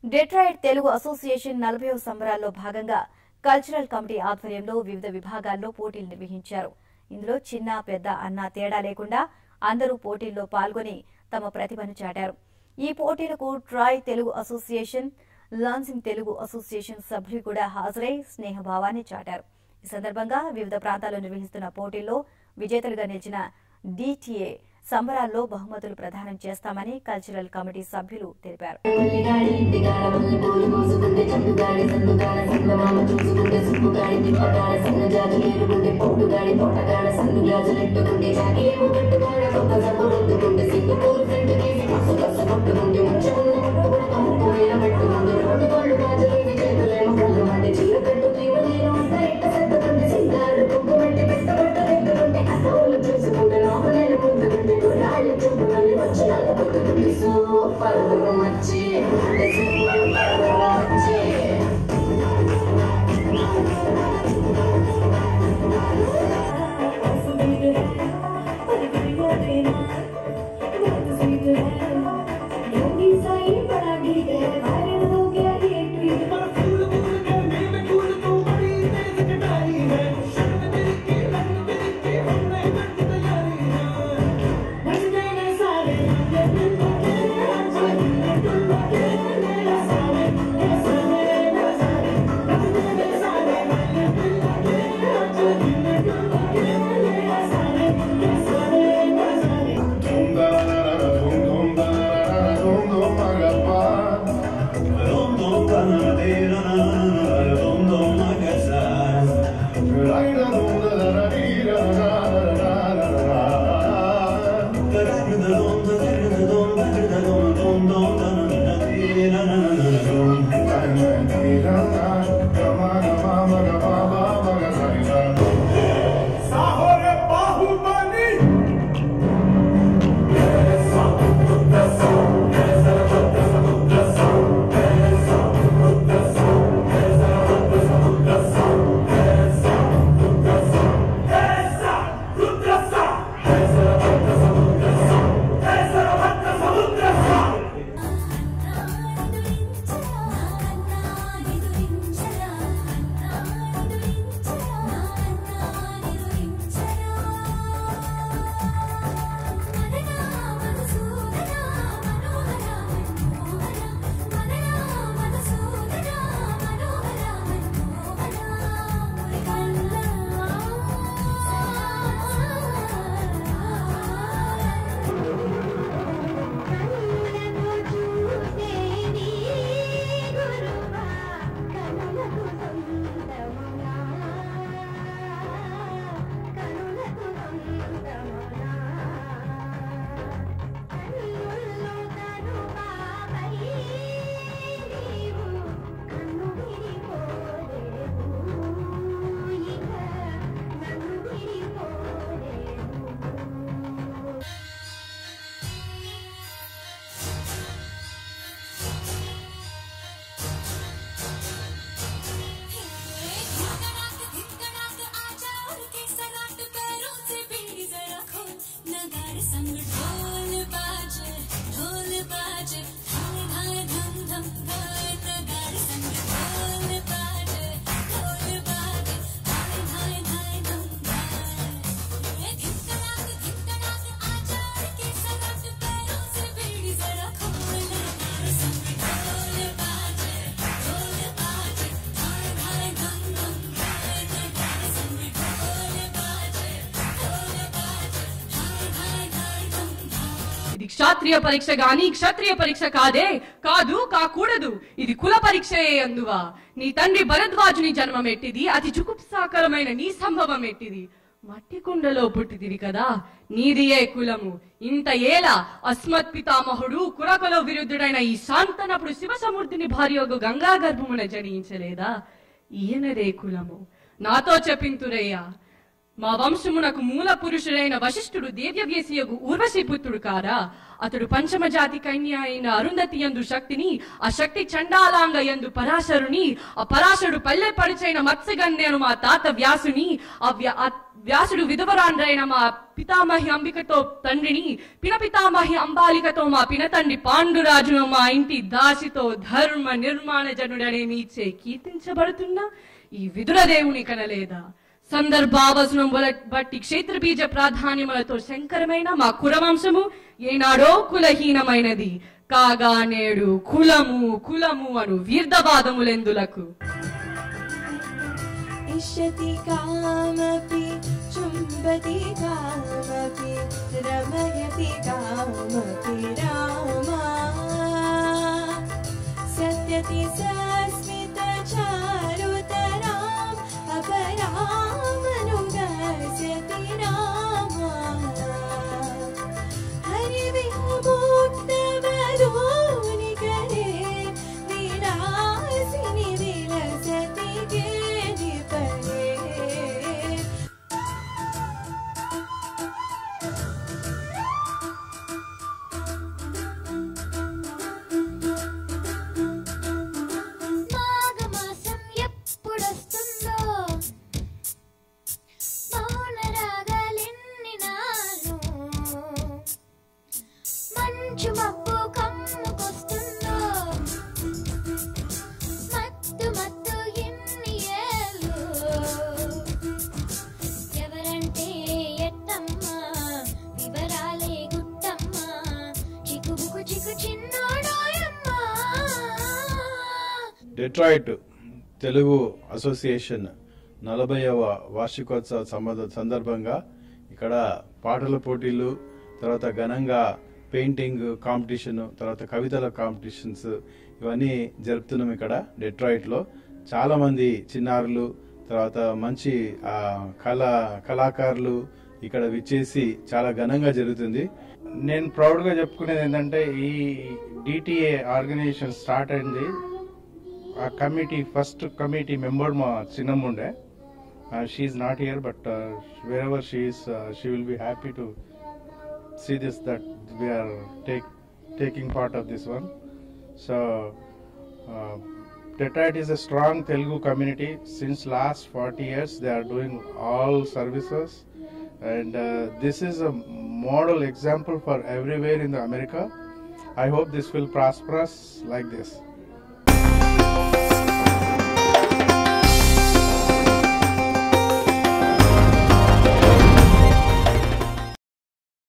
Detroit Telugu association నలభైవ సంబరాల్లో భాగంగా కల్చరల్ కమిటీ ఆధ్వర్యంలో వివిధ విభాగాల్లో పోటీలు నిర్వహించారు ఇందులో చిన్న పెద్ద అన్న తేడా లేకుండా అందరూ పోటీల్లో పాల్గొని తమ ప్రతిభను చాటారు ఈ పోటీలకు Troy Telugu association Lansing Telugu association సభ్యులు కూడా హాజరై స్నేహభావాన్ని చాటారు ఈ సందర్భంగా వివిధ ప్రాంతాల్లో నిర్వహిస్తున్న పోటీల్లో విజేతలుగా నిలిచిన డిటిఏ సంబరాల్లో బహుమతులు ప్రదానం చేస్తామని కల్చరల్ కమిటీ సభ్యులు తెలిపారు మల్లిగాడి ఇంటిగాడ మల్లి పూలు మోసుకుంటే చందుగాడి సందుగాడ సంగమామ చూసుకుంటే సుప్పుగాడి తిప్పగాడ సన్నజాజు ఏరుకుంటే పొట్టుగాడి తోటగాడ సందు గాజులెట్టుకుంటే జాగేమో కట్టుగాడ కొత్త జబ్బు రుద్దుకుంటే సిగ్గు పూలు ఫ్రెండ్ కేసి కసు కసు కొట్టుకుంటే ముచ్చకుండా పెట్టుకుంటే రోడ్డు కోళ్ళు గాజులేసి చేతులేమో కళ్ళు మంటే చీర కట్టు తీవలేను అంతా ఎట్ట సర్దుకుంటే సింగారు కుంకు పెట్టి పెట్టబట్ట దిద్దుకుంటే అసలు చూసుకుంటే లోపలేని ముందుకుంటే గుర్రాళ్ళు చూపుకొని వచ్చి నలుపుకుంటే సూపర్ మచ్చి సూపర్ మచ్చి Sahore Bahubali! संग ढोल बाजे ढोल बाजे धाय धाय धम धम धाय नगाड़े संग ढोल बाजे ढोल बाजे धाय धाय धाय धम धाय ये धिक तड़ाक धिक तड़ाक आजा के सराट पैरों से बीड़ी जरा खोल नगाड़े संग ढोल बाजे ढोल बाजे धाय धाय धम धम धाय नगाड़े संग ढोल बाजे ढोल बाजे धाय धाय धाय धम धाय ఇది క్షాత్రియ పరీక్ష గాని క్షత్రియ పరీక్ష కాదే కాదు కాకూడదు ఇది కుల పరీక్షయే అందువా నీ తండ్రి భరద్వాజుని జన్మం ఎట్టిది అతి జుగుప్సాకరమైన నీ సంభవం ఎట్టిది మట్టి కుండలో పుట్టిదివి కదా నీది ఏ కులము ఇంత ఏల అస్మత్ పితామహుడు కురకలో విరుద్ధుడైన ఈ శాంతనప్పుడు శివసమూర్తిని భార్యకు గంగా గర్భమున జనించలేదా ఈయనదే కులము నాతో చెప్పింతురయ్యా మా వంశమునకు మూల పురుషుడైన వశిష్ఠుడు దేవ్యవ్యసియగు ఊర్వశి పుత్రుడు కారా అతడు పంచమ జాతి కన్య అయిన అరుంధతి యందు శక్తిని ఆ శక్తి చండాలాంగ యందు పరాశరుని ఆ పరాశరుడు పల్లె పడిచైన మత్స్యగన్యను మా తాత వ్యాసుని ఆ వ్య- ఆ వ్యాసుడు విధవరాండ్రైన మా పితామహి అంబికతో తండ్రిని పినపితామహి అంబాలికతో మా పినతండ్రి పాండురాజును మా ఇంటి దాసితో ధర్మ నిర్మాణ జనుడనే మీచే కీర్తించబడుతున్న ఈ విదురదేవుని కనలేదా సందర్భావసనం బట్టి క్షేత్ర బీజ ప్రాధాన్యములతో శంకరమైన మా కులవంశము ఏనాడో కులహీనమైనది కాగా నేడు కులము కులము అను వీర్ధవాదములెందులకు इष्यति कामपि चुम्बति कामपि रमयति कामपि रामा सत्यति सस्मितचारुतराम् अपरामनुगस्यति रामा हरिविमुक्तमधोनिकरे विलासिनि विलसति गिरिपरे మాఘమాసం ఎప్పుడొస్తుందో మౌన రాగాలెన్ని నాను మంచు మబ్బు కమ్ముకొస్తుందో మత్తు మత్తు ఎన్ని ఏళ్ళు ఎవరంటే ఎట్టమ్మా వివరాలే గుట్టమ్మా చిక్కుబుకు చిక్కు చిన్నోడాయమ్మా డెట్రాయిట్ తెలుగు అసోసియేషన్ నలభైవ వార్షికోత్సవ సంబంధ సందర్భంగా ఇక్కడ పాటల పోటీలు తర్వాత ఘనంగా పెయింటింగ్ కాంపిటీషన్ తర్వాత కవితల కాంపిటీషన్స్ ఇవన్నీ జరుపుతున్నాం ఇక్కడ డెట్రాయిట్లో చాలా మంది చిన్నారులు తర్వాత మంచి ఆ, కళా కళాకారులు ఇక్కడ విచ్చేసి చాలా ఘనంగా జరుగుతుంది నేను ప్రౌడ్ గా చెప్పుకునేది ఏంటంటే ఈ డిటిఏ ఆర్గనైజేషన్ స్టార్ట్ అయింది ఆ కమిటీ ఫస్ట్ కమిటీ మెంబర్ మా చిన్నమ్మ ఉండే she's not here but wherever she's she will be happy to see this that we are take, taking part of this one. So, uh, Detroit is a strong Telugu community. Since last 40 years, they are doing all services, and uh, this is a model example for everywhere in the America. I hope this will prosper us like this.